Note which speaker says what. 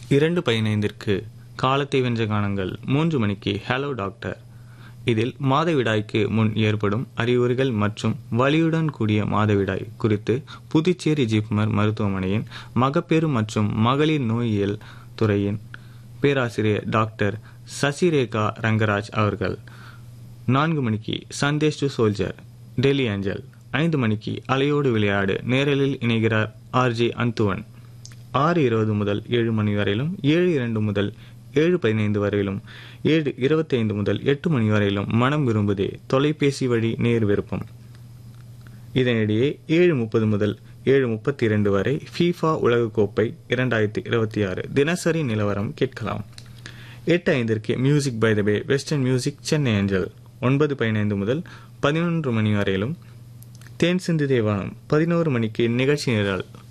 Speaker 1: இரண்டு பதினைந்திற்கு காலத்தை வென்ற கானங்கள் மூன்று மணிக்கு ஹலோ டாக்டர் இதில் மாதவிடாய்க்கு முன் ஏற்படும் அறிகுறிகள் மற்றும் வலியுடன் கூடிய மாதவிடாய் குறித்து புதுச்சேரி ஜிப்மர் மருத்துவமனையின் மகப்பேறு மற்றும் மகளிர் நோயியல் துறையின் பேராசிரியர் டாக்டர் சசிரேகா ரங்கராஜ் அவர்கள் நான்கு மணிக்கு Sandesh to soldier Delhi angel ஐந்து மணிக்கு அலையோடு விளையாடு நேரலில் இணைகிறார் ஆர்ஜி அந்துவன் ஆறு இருபது முதல் ஏழு மணி வரையிலும் ஏழு இரண்டு முதல் ஏழு பதினைந்து வரையிலும் ஏழு இருபத்தைந்து முதல் எட்டு மணி வரையிலும் மனம் விரும்புதே தொலைபேசி வழி நேர் விருப்பம் இதனிடையே ஏழு முப்பது முதல் ஏழு முப்பத்தி இரண்டு வரை ஃபீஃபா உலகக்கோப்பை இரண்டாயிரத்தி இருபத்தி ஆறு தினசரி நிலவரம் கேட்கலாம் எட்டு ஐந்திற்கு music by the bay western music Chennai angel ஒன்பது பதினைந்து முதல் பதினொன்று மணி வரையிலும் தேன் சிந்து தேவானம் பதினோரு மணிக்கு நிகழ்ச்சி நிரல்